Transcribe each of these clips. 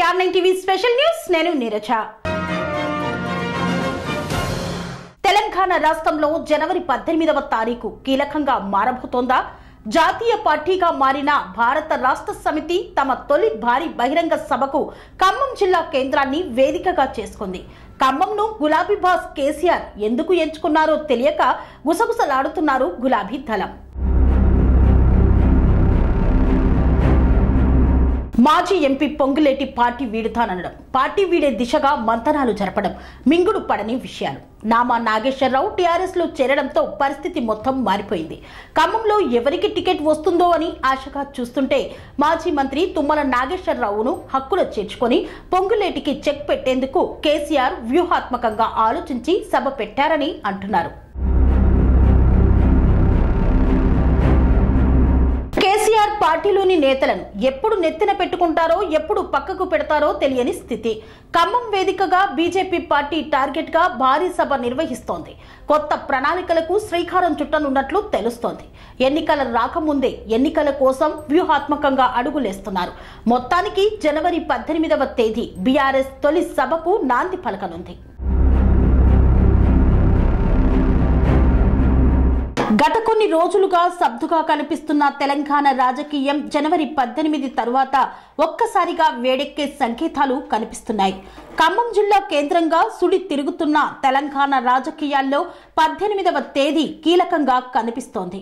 Are nine TV special news నేను నీరజ తెలంగాణ రాష్ట్రంలో జనవరి పద్దెనిమిదవ తారీఖు కీలకంగా మారబోతోందా జాతీయ పార్టీగా మారిన భారత రాష్ట్ర సమితి తమ తొలి భారీ బహిరంగ సభకు ఖమ్మం జిల్లా కేంద్రాన్ని వేదికగా చేసుకుంది ఖమ్మంను గులాబీ బాస్ కేసీఆర్ ఎందుకు ఎంచుకున్నారో తెలియక గుసగుసలాడుతున్నారు గులాబీ దళం మాజీ ఎంపీ పొంగులేటి పార్టీ వీడుతాననడం పార్టీ వీడే దిశగా మంతనాలు జరపడం మింగుడు పడని విషయాలు నామా నాగేశ్వరరావు టీఆర్ఎస్ లో చేరడంతో పరిస్థితి మొత్తం మారిపోయింది ఖమ్మంలో ఎవరికి టికెట్ వస్తుందో అని ఆశగా చూస్తుంటే మాజీ మంత్రి తుమ్మల నాగేశ్వరరావును హక్కులో చేర్చుకొని పొంగులేటికి చెక్ పెట్టేందుకు కేసీఆర్ వ్యూహాత్మకంగా ఆలోచించి సభ పెట్టారని అంటున్నారు కేసీఆర్ పార్టీలోని నేతలను ఎప్పుడు నెత్తిన పెట్టుకుంటారో ఎప్పుడు పక్కకు పెడతారో తెలియని స్థితి ఖమ్మం వేదికగా బీజేపీ పార్టీ టార్గెట్ గా భారీ సభ నిర్వహిస్తోంది కొత్త ప్రణాళికలకు శ్రీకారం చుట్టనున్నట్లు తెలుస్తోంది ఎన్నికల రాకముందే ఎన్నికల కోసం వ్యూహాత్మకంగా అడుగులేస్తున్నారు మొత్తానికి జనవరి పద్దెనిమిదవ తేదీ బీఆర్ఎస్ తొలి సభకు నాంది పలకనుంది గత కొన్ని రోజులుగా సబ్దుగా కనిపిస్తున్న తెలంగాణ రాజకీయం జనవరి పద్దెనిమిది తరువాత ఒక్కసారిగా వేడెక్కే సంకేతాలు కనిపిస్తున్నాయి ఖమ్మం జిల్లా కేంద్రంగా సుడి తిరుగుతున్న తెలంగాణ రాజకీయాల్లో పద్దెనిమిదవ తేదీ కీలకంగా కనిపిస్తోంది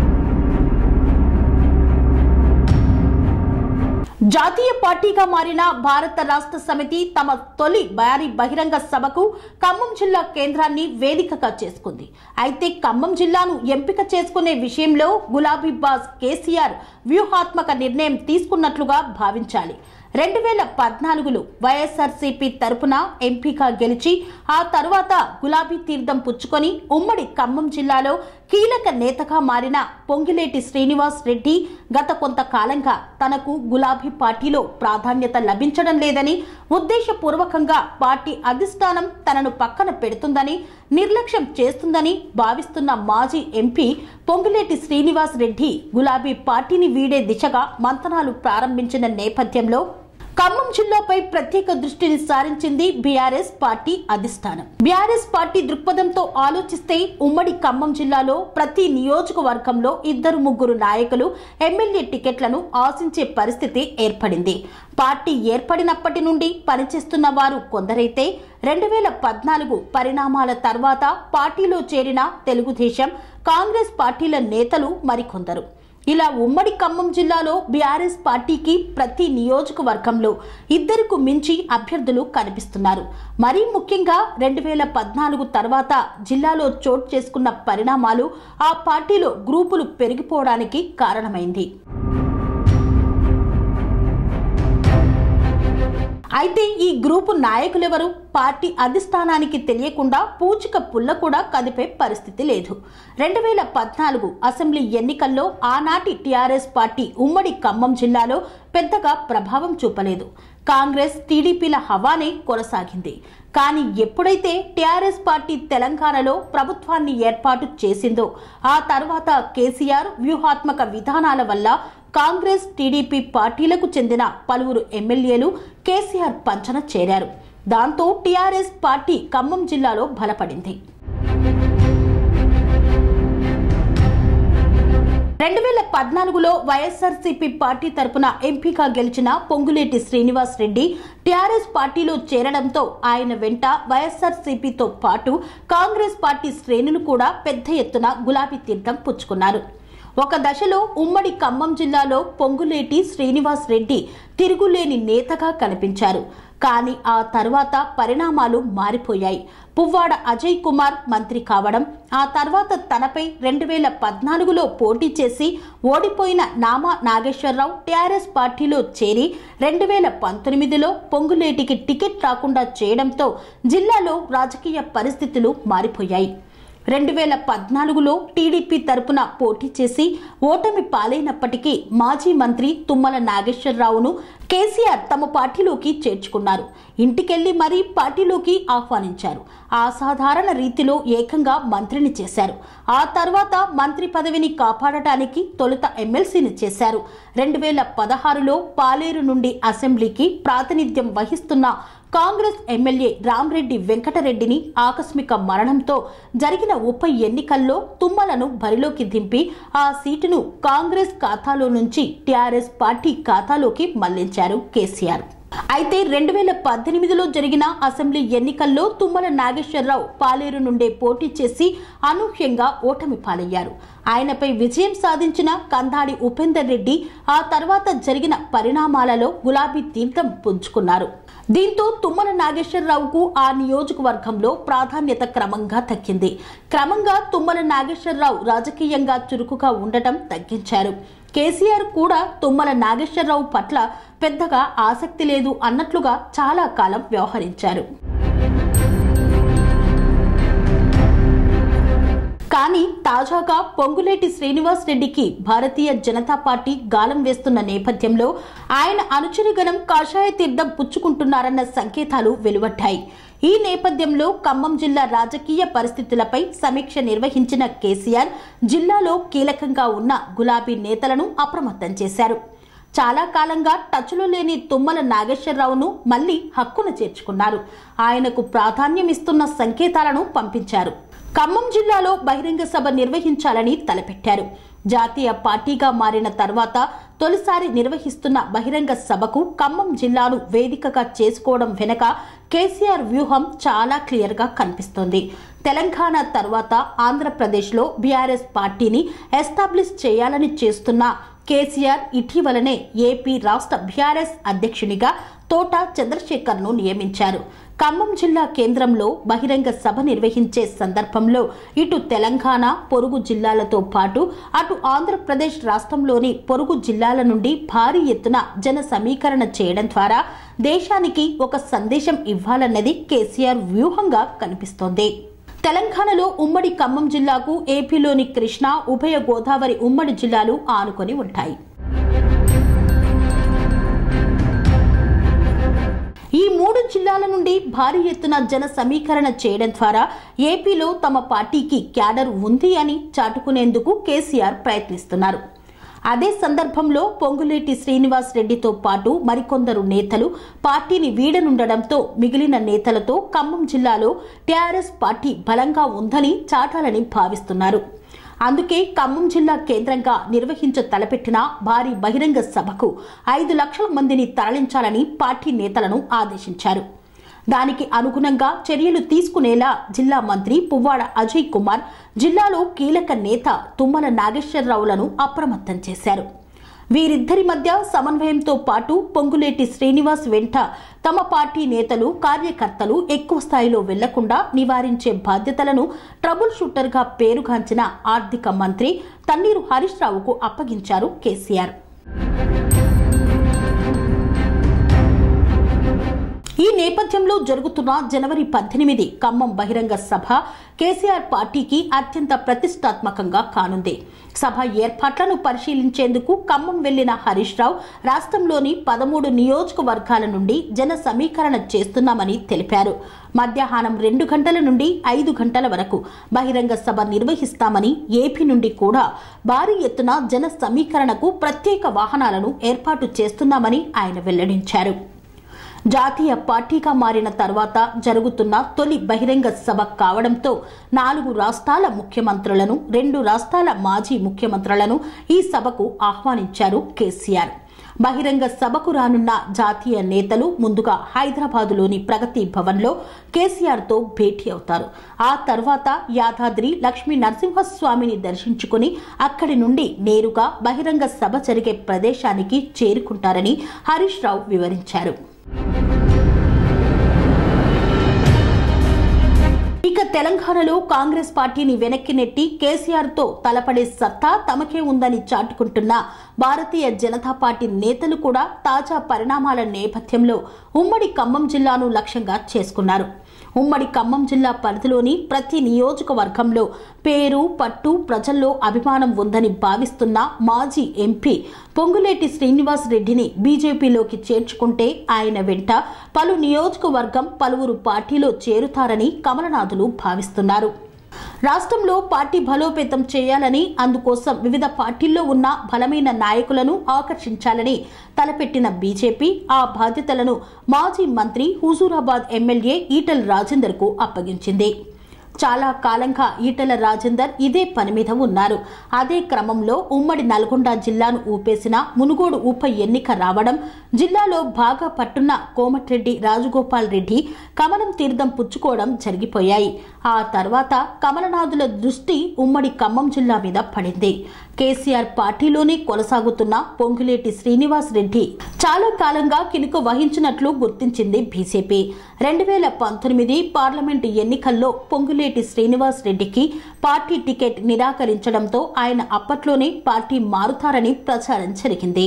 జాతీయ పార్టీగా మారిన భారత రాష్ట్ర సమితి తమ తొలి భారీ బహిరంగ సభకు ఖమ్మం జిల్లా కేంద్రాన్ని వేదికగా చేసుకుంది అయితే ఖమ్మం జిల్లాను ఎంపిక చేసుకునే విషయంలో గులాబీ బాస్ కేసీఆర్ వ్యూహాత్మక నిర్ణయం తీసుకున్నట్లుగా భావించాలి రెండు వేల పద్నాలుగులో వైఎస్ఆర్సీపీ తరపున ఎంపీగా గెలిచి ఆ తరువాత గులాబీ తీర్థం పుచ్చుకొని ఉమ్మడి ఖమ్మం జిల్లాలో కీలక నేతగా మారిన పొంగిలేటి శ్రీనివాస్ రెడ్డి గత కొంతకాలంగా తనకు గులాబీ పార్టీలో ప్రాధాన్యత లభించడం లేదని ఉద్దేశపూర్వకంగా పార్టీ అధిష్టానం తనను పక్కన పెడుతుందని నిర్లక్ష్యం చేస్తుందని భావిస్తున్న మాజీ ఎంపీ పొంగిలేటి శ్రీనివాస్ రెడ్డి గులాబీ పార్టీని వీడే దిశగా మంతనాలు ప్రారంభించిన నేపథ్యంలో ఖమ్మం జిల్లాపై ప్రత్యేక దృష్టిని సారించింది బీఆర్ఎస్ పార్టీ అధిష్టానం బీఆర్ఎస్ పార్టీ దృక్పథంతో ఆలోచిస్తే ఉమ్మడి ఖమ్మం జిల్లాలో ప్రతి నియోజకవర్గంలో ఇద్దరు ముగ్గురు నాయకులు ఎమ్మెల్యే టికెట్లను ఆశించే పరిస్థితి ఏర్పడింది పార్టీ ఏర్పడినప్పటి నుండి పనిచేస్తున్న వారు కొందరైతే రెండు వేల పద్నాలుగు పరిణామాల తర్వాత పార్టీలో చేరిన తెలుగుదేశం కాంగ్రెస్ పార్టీల నేతలు మరికొందరు ఇలా ఉమ్మడి ఖమ్మం జిల్లాలో బీఆర్ఎస్ పార్టీకి ప్రతి నియోజకవర్గంలో ఇద్దరుకు మించి అభ్యర్థులు కనిపిస్తున్నారు మరీ ముఖ్యంగా రెండు వేల పద్నాలుగు తర్వాత జిల్లాలో చోటు చేసుకున్న పరిణామాలు ఆ పార్టీలో గ్రూపులు పెరిగిపోవడానికి కారణమైంది అయితే ఈ గ్రూపు నాయకులెవరు పార్టీ అధిష్టానానికి తెలియకుండా పూచిక పుల్ల కూడా కదిపే పరిస్థితి లేదు రెండు వేల పద్నాలుగు అసెంబ్లీ ఎన్నికల్లో ఆనాటి టీఆర్ఎస్ పార్టీ ఉమ్మడి ఖమ్మం జిల్లాలో పెద్దగా ప్రభావం చూపలేదు కాంగ్రెస్ టీడీపీల హవానే కొనసాగింది కానీ ఎప్పుడైతే టీఆర్ఎస్ పార్టీ తెలంగాణలో ప్రభుత్వాన్ని ఏర్పాటు చేసిందో ఆ తర్వాత కేసీఆర్ వ్యూహాత్మక విధానాల వల్ల కాంగ్రెస్ టీడీపీ పార్టీలకు చెందిన పలువురు ఎమ్మెల్యేలు కేసీఆర్ పంచన చేరారు దాంతో టీఆర్ఎస్ పార్టీ ఖమ్మం జిల్లాలో బలపడింది రెండు వేల పద్నాలుగులో వైఎస్ఆర్సీపీ పార్టీ తరపున ఎంపీగా గెలిచిన పొంగులేటి శ్రీనివాస్ రెడ్డి టీఆర్ఎస్ పార్టీలో చేరడంతో ఆయన వెంట వైఎస్ఆర్సీపీతో పాటు కాంగ్రెస్ పార్టీ శ్రేణులు కూడా పెద్ద ఎత్తున గులాబీ తీర్థం పుచ్చుకున్నారు ఒక దశలో ఉమ్మడి ఖమ్మం జిల్లాలో పొంగులేటి శ్రీనివాస్ రెడ్డి తిరుగులేని నేతగా కనిపించారు కానీ ఆ తర్వాత పరిణామాలు మారిపోయాయి పువ్వాడ అజయ్ కుమార్ మంత్రి కావడం ఆ తర్వాత తనపై రెండు వేల పద్నాలుగులో పోటీ చేసి ఓడిపోయిన నామా నాగేశ్వరరావు టీఆర్ఎస్ పార్టీలో చేరి రెండు వేల పంతొమ్మిదిలో పొంగులేటికి టికెట్ రాకుండా చేయడంతో జిల్లాలో రాజకీయ పరిస్థితులు మారిపోయాయి రెండు వేల పద్నాలుగులో టీడీపీ తరపున పోటీ చేసి ఓటమి పాలైనప్పటికీ మాజీ మంత్రి తుమ్మల నాగేశ్వరరావును కేసీఆర్ తమ పార్టీలోకి చేర్చుకున్నారు ఇంటికెళ్లి మరీ పార్టీలోకి ఆహ్వానించారు అసాధారణ రీతిలో ఏకంగా మంత్రిని చేశారు ఆ తర్వాత మంత్రి పదవిని కాపాడటానికి తొలుత ఎమ్మెల్సీని చేశారు రెండు వేల పదహారులో పాలేరు నుండి అసెంబ్లీకి ప్రాతినిధ్యం వహిస్తున్న కాంగ్రెస్ ఎమ్మెల్యే రామ్రెడ్డి వెంకటరెడ్డిని ఆకస్మిక మరణంతో జరిగిన ఉప ఎన్నికల్లో తుమ్మలను బరిలోకి దింపి ఆ సీటును కాంగ్రెస్ ఖాతాలో నుంచి టీఆర్ఎస్ పార్టీ ఖాతాలోకి మళ్లించారు కేసీఆర్ అయితే రెండు వేల పద్దెనిమిదిలో జరిగిన అసెంబ్లీ ఎన్నికల్లో తుమ్మల నాగేశ్వరరావు పాలేరు నుండే పోటీ చేసి అనూహ్యంగా ఓటమి పాలయ్యారు ఆయనపై విజయం సాధించిన కందాడి ఉపేందర్ రెడ్డి ఆ తర్వాత జరిగిన పరిణామాలలో గులాబీ తీర్థం పుంజుకున్నారు దీంతో తుమ్మల నాగేశ్వరరావుకు ఆ నియోజకవర్గంలో ప్రాధాన్యత క్రమంగా తగ్గింది క్రమంగా తుమ్మల నాగేశ్వరరావు రాజకీయంగా చురుకుగా ఉండటం తగ్గించారు కేసీఆర్ కూడా తుమ్మల నాగేశ్వరరావు పట్ల పెద్దగా ఆసక్తి లేదు అన్నట్లుగా చాలా కాలం వ్యవహరించారు కానీ తాజాగా పొంగులేటి శ్రీనివాస్ రెడ్డికి భారతీయ జనతా పార్టీ గాలం వేస్తున్న నేపథ్యంలో ఆయన అనుచరిగణం కాషాయ తీర్థం పుచ్చుకుంటున్నారన్న సంకేతాలు వెలువడ్డాయి ఈ నేపథ్యంలో ఖమ్మం జిల్లా రాజకీయ పరిస్థితులపై సమీక్ష నిర్వహించిన కేసీఆర్ జిల్లాలో కీలకంగా ఉన్న గులాబీ నేతలను అప్రమత్తం చేశారు చాలా కాలంగా టచ్లో లేని తుమ్మల నాగేశ్వరరావును మళ్లీ హక్కున చేర్చుకున్నారు ఆయనకు ప్రాధాన్యం ఇస్తున్న సంకేతాలను పంపించారు ఖమ్మం జిల్లాలో బహిరంగ సభ నిర్వహించాలని తలపెట్టారు జాతీయ పార్టీగా మారిన తర్వాత తొలిసారి నిర్వహిస్తున్న బహిరంగ సభకు ఖమ్మం జిల్లాను వేదికగా చేసుకోవడం వెనుక కేసీఆర్ వ్యూహం చాలా క్లియర్ గా కనిపిస్తోంది తెలంగాణ తర్వాత ఆంధ్రప్రదేశ్లో బీఆర్ఎస్ పార్టీని ఎస్టాబ్లిష్ చేయాలని చేస్తున్న కేసీఆర్ ఇటీవలనే ఏపీ రాష్ట్ర బీఆర్ఎస్ అధ్యక్షునిగా తోట చంద్రశేఖర్ను నియమించారు ఖమ్మం జిల్లా కేంద్రంలో బహిరంగ సభ నిర్వహించే సందర్భంలో ఇటు తెలంగాణ పొరుగు జిల్లాలతో పాటు అటు ఆంధ్రప్రదేశ్ రాష్ట్రంలోని పొరుగు జిల్లాల నుండి భారీ ఎత్తున జన సమీకరణ చేయడం ద్వారా దేశానికి ఒక సందేశం ఇవ్వాలన్నది కేసీఆర్ వ్యూహంగా కనిపిస్తోంది తెలంగాణలో ఉమ్మడి ఖమ్మం జిల్లాకు ఏపీలోని కృష్ణా ఉభయ గోదావరి ఉమ్మడి జిల్లాలు ఆనుకొని ఉంటాయి ఈ మూడు జిల్లాల నుండి భారీ ఎత్తున జన సమీకరణ చేయడం ద్వారా ఏపీలో తమ పార్టీకి క్యాడర్ ఉంది అని చాటుకునేందుకు కేసీఆర్ ప్రయత్నిస్తున్నారు అదే సందర్భంలో పొంగులేటి శ్రీనివాస్ రెడ్డితో పాటు మరికొందరు నేతలు పార్టీని వీడనుండడంతో మిగిలిన నేతలతో ఖమ్మం జిల్లాలో టీఆర్ఎస్ పార్టీ బలంగా ఉందని చాటాలని భావిస్తున్నారు అందుకే ఖమ్మం జిల్లా కేంద్రంగా నిర్వహించ తలపెట్టిన భారీ బహిరంగ సభకు ఐదు లక్షల మందిని తరలించాలని పార్టీ నేతలను ఆదేశించారు దానికి అనుగుణంగా చర్యలు తీసుకునేలా జిల్లా మంత్రి పువ్వాడ అజయ్ కుమార్ జిల్లాలో కీలక నేత తుమ్మల నాగేశ్వరరావులను అప్రమత్తం చేశారు వీరిద్దరి మధ్య సమన్వయంతో పాటు పొంగులేటి శ్రీనివాస్ వెంట తమ పార్టీ నేతలు కార్యకర్తలు ఎక్కువ స్థాయిలో వెళ్లకుండా నివారించే బాధ్యతలను ట్రబుల్ షూటర్గా పేరుగాంచిన ఆర్థిక మంత్రి తన్నీరు హరీష్ రావుకు అప్పగించారు కేసీఆర్ ఈ నేపథ్యంలో జరుగుతున్న జనవరి పద్దెనిమిది ఖమ్మం బహిరంగ సభ కేసీఆర్ పార్టీకి అత్యంత ప్రతిష్టాత్మకంగా కానుంది సభ ఏర్పాట్లను పరిశీలించేందుకు ఖమ్మం వెళ్లిన హరీష్ రావు రాష్ట్రంలోని పదమూడు నియోజకవర్గాల నుండి జన సమీకరణ చేస్తున్నామని తెలిపారు మధ్యాహ్నం రెండు గంటల నుండి ఐదు గంటల వరకు బహిరంగ సభ నిర్వహిస్తామని ఏపీ నుండి కూడా భారీ ఎత్తున జన సమీకరణకు ప్రత్యేక వాహనాలను ఏర్పాటు చేస్తున్నామని ఆయన వెల్లడించారు జాతీయ పార్టీగా మారిన తర్వాత జరుగుతున్న తొలి బహిరంగ సభ కావడంతో నాలుగు రాష్ట్రాల ముఖ్యమంత్రులను రెండు రాష్ట్రాల మాజీ ముఖ్యమంత్రులను ఈ సభకు ఆహ్వానించారు కేసీఆర్ బహిరంగ సభకు రానున్న జాతీయ నేతలు ముందుగా హైదరాబాదులోని ప్రగతి భవన్లో కేసీఆర్తో భేటీ అవుతారు ఆ తర్వాత యాదాద్రి లక్ష్మీ నరసింహస్వామిని దర్శించుకుని అక్కడి నుండి నేరుగా బహిరంగ సభ జరిగే ప్రదేశానికి చేరుకుంటారని హరీష్ రావు వివరించారు ఇక తెలంగాణలో కాంగ్రెస్ పార్టీని వెనక్కి నెట్టి కేసీఆర్ తో తలపడే సత్తా తమకే ఉందని చాటుకుంటున్న భారతీయ జనతా పార్టీ నేతలు కూడా తాజా పరిణామాల నేపథ్యంలో ఉమ్మడి ఖమ్మం జిల్లాను లక్ష్యంగా చేసుకున్నారు ఉమ్మడి ఖమ్మం జిల్లా పరిధిలోని ప్రతి నియోజకవర్గంలో పేరు పట్టు ప్రజల్లో అభిమానం ఉందని భావిస్తున్న మాజీ ఎంపీ పొంగులేటి శ్రీనివాస్ రెడ్డిని బీజేపీలోకి చేర్చుకుంటే ఆయన వెంట పలు నియోజకవర్గం పలువురు పార్టీలో చేరుతారని కమలనాథులు భావిస్తున్నారు రాష్ట్రంలో పార్టీ బలోపేతం చేయాలని అందుకోసం వివిధ పార్టీల్లో ఉన్న బలమైన నాయకులను ఆకర్షించాలని తలపెట్టిన బీజేపీ ఆ బాధ్యతలను మాజీ మంత్రి హుజూరాబాద్ ఎమ్మెల్యే ఈటల్ రాజేందర్ కు అప్పగించింది చాలా కాలంగా ఈటల రాజేందర్ ఇదే పని మీద ఉన్నారు అదే క్రమంలో ఉమ్మడి నల్గొండ జిల్లాను ఊపేసిన మునుగోడు ఉప ఎన్నిక రావడం జిల్లాలో బాగా పట్టున్న కోమటిరెడ్డి రాజగోపాల్ రెడ్డి కమలం తీర్థం పుచ్చుకోవడం జరిగిపోయాయి ఆ తర్వాత కమలనాథుల దృష్టి ఉమ్మడి ఖమ్మం జిల్లా మీద పడింది కేసీఆర్ పార్టీలోనే కొనసాగుతున్న పొంగులేటి శ్రీనివాస్ రెడ్డి చాలా కాలంగా కినుక వహించినట్లు గుర్తించింది బీజేపీ రెండు వేల పంతొమ్మిది పార్లమెంటు ఎన్నికల్లో పొంగులేటి శ్రీనివాస్ రెడ్డికి పార్టీ టికెట్ నిరాకరించడంతో ఆయన అప్పట్లోనే పార్టీ మారుతారని ప్రచారం జరిగింది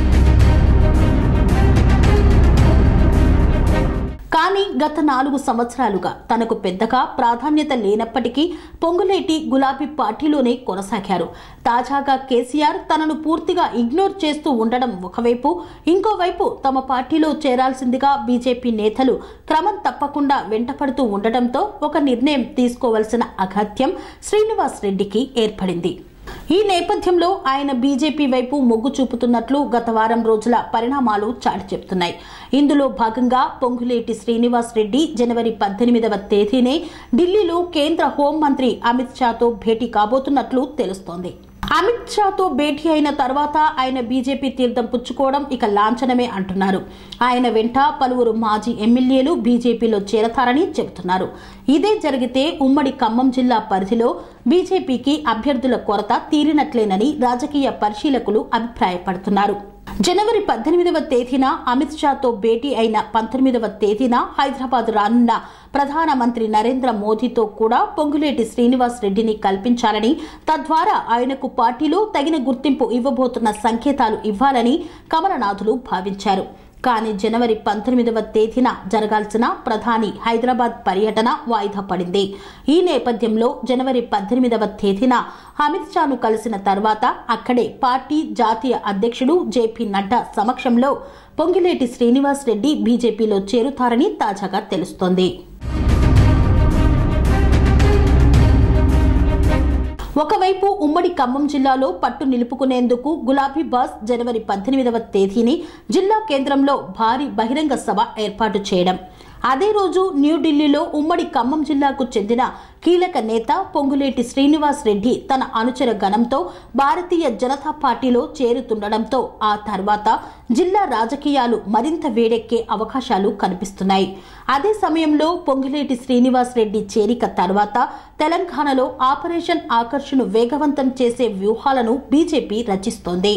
కానీ గత నాలుగు సంవత్సరాలుగా తనకు పెద్దగా ప్రాధాన్యత లేనప్పటికీ పొంగులేటి గులాబీ పార్టీలోనే కొనసాగారు తాజాగా కేసీఆర్ తనను పూర్తిగా ఇగ్నోర్ చేస్తూ ఉండడం ఒకవైపు ఇంకోవైపు తమ పార్టీలో చేరాల్సిందిగా బీజేపీ నేతలు క్రమం తప్పకుండా వెంటపడుతూ ఉండడంతో ఒక నిర్ణయం తీసుకోవలసిన అగత్యం శ్రీనివాస్ రెడ్డికి ఏర్పడింది ఈ నేపథ్యంలో ఆయన బీజేపీ వైపు మొగ్గు చూపుతున్నట్లు గత వారం రోజుల పరిణామాలు చాటి చెప్తున్నాయి ఇందులో భాగంగా పొంగులేటి శ్రీనివాస్ రెడ్డి జనవరి పద్దెనిమిదవ తేదీనే ఢిల్లీలో కేంద్ర హోంమంత్రి అమిత్ షాతో భేటీ కాబోతున్నట్లు తెలుస్తోంది అమిత్ షాతో భేటీ అయిన తర్వాత ఆయన బీజేపీ తీర్థం పుచ్చుకోవడం ఇక లాంఛనమే అంటున్నారు ఆయన వెంట పలువురు మాజీ ఎమ్మెల్యేలు బీజేపీలో చేరతారని చెబుతున్నారు ఇదే జరిగితే ఉమ్మడి ఖమ్మం జిల్లా పరిధిలో బీజేపీకి అభ్యర్థుల కొరత తీరినట్లేనని రాజకీయ పరిశీలకులు అభిప్రాయపడుతున్నారు జనవరి పద్దెనిమిదవ తేదీన అమిత్ షాతో భేటీ అయిన పంతొమ్మిదవ తేదీన హైదరాబాద్ రానున్న ప్రధానమంత్రి నరేంద్ర మోదీతో కూడా పొంగులేటి శ్రీనివాస్ రెడ్డిని కల్పించాలని తద్వారా ఆయనకు పార్టీలో తగిన గుర్తింపు ఇవ్వబోతున్న సంకేతాలు ఇవ్వాలని కమలనాథులు భావించారు కానీ జనవరి పంతొమ్మిదవ తేదీన జరగాల్సిన ప్రధాని హైదరాబాద్ పర్యటన వాయిదా పడింది ఈ నేపథ్యంలో జనవరి పద్దెనిమిదవ తేదీన అమిత్ షాను కలిసిన తర్వాత అక్కడే పార్టీ జాతీయ అధ్యక్షుడు జేపీ నడ్డా సమక్షంలో పొంగిలేటి శ్రీనివాస్ రెడ్డి బీజేపీలో చేరుతారని తాజాగా తెలుస్తోంది ఒకవైపు ఉమ్మడి ఖమ్మం జిల్లాలో పట్టు నిలుపుకునేందుకు గులాబీ బాస్ జనవరి పద్దెనిమిదవ తేదీని జిల్లా కేంద్రంలో భారీ బహిరంగ సభ ఏర్పాటు చేయడం అదే రోజు న్యూఢిల్లీలో ఉమ్మడి ఖమ్మం జిల్లాకు చెందిన కీలక నేత పొంగులేటి శ్రీనివాస్ రెడ్డి తన అనుచర గణంతో భారతీయ జనతా పార్టీలో చేరుతుండడంతో ఆ తర్వాత జిల్లా రాజకీయాలు మరింత వేడెక్కే అవకాశాలు కనిపిస్తున్నాయి అదే సమయంలో పొంగులేటి శ్రీనివాస్ రెడ్డి చేరిక తర్వాత తెలంగాణలో ఆపరేషన్ ఆకర్షణను వేగవంతం చేసే వ్యూహాలను బీజేపీ రచిస్తోంది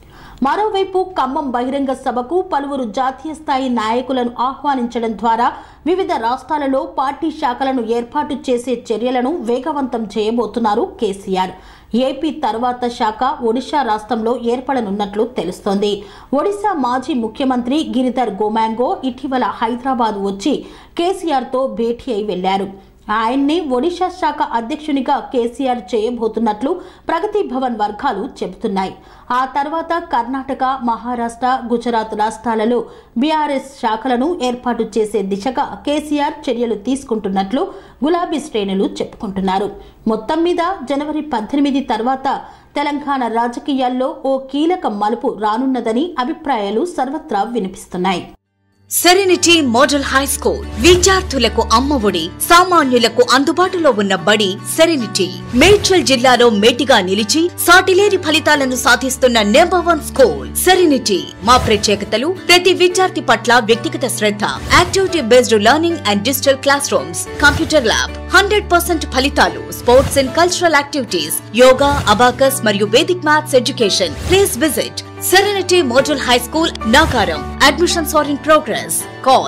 మరోవైపు ఖమ్మం బహిరంగ సభకు పలువురు జాతీయ స్థాయి నాయకులను ఆహ్వానించడం ద్వారా వివిధ రాష్ట్రాలలో పార్టీ శాఖలను ఏర్పాటు చేసే చర్యలను వేగవంతం చేయబోతున్నారు కేసీఆర్ ఏపీ తర్వాత శాఖ ఒడిశా రాష్ట్రంలో ఏర్పడనున్నట్లు తెలుస్తోంది ఒడిశా మాజీ ముఖ్యమంత్రి గిరిధర్ గోమాంగో ఇటీవల హైదరాబాద్ వచ్చి కేసీఆర్తో భేటీ అయి వెళ్లారు ఆయన్ని ఒడిశా శాఖ అధ్యక్షునిగా కేసీఆర్ చేయబోతున్నట్లు ప్రగతి భవన్ వర్గాలు చెబుతున్నాయి ఆ తర్వాత కర్ణాటక మహారాష్ట్ర గుజరాత్ రాష్ట్రాలలో బీఆర్ఎస్ శాఖలను ఏర్పాటు చేసే దిశగా కేసీఆర్ చర్యలు తీసుకుంటున్నట్లు గులాబీ శ్రేణులు చెప్పుకుంటున్నారు మొత్తం మీద జనవరి పద్దెనిమిది తర్వాత తెలంగాణ రాజకీయాల్లో ఓ కీలక మలుపు రానున్నదని అభిప్రాయాలు సర్వత్రా వినిపిస్తున్నాయి సెరెనిటీ మోడల్ హై స్కూల్ విద్యార్థులకు అమ్మఒడి సామాన్యులకు అందుబాటులో ఉన్న బడి సెరెనిటీ మేడ్చల్ జిల్లాలో మేటిగా నిలిచి సాటిలేని ఫలితాలను సాధిస్తున్న నెంబర్ వన్ స్కూల్ సెరెనిటీ మా ప్రత్యేకతలు ప్రతి విద్యార్థి పట్ల వ్యక్తిగత శ్రద్ధ activity based learning and digital classrooms computer lab hundred percent ఫలితాలు sports and cultural activities yoga abacus మరియు Vedic maths education please visit Serenity Model High School, Nagaram. Admissions are in progress. Call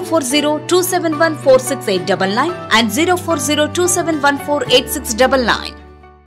040 and 040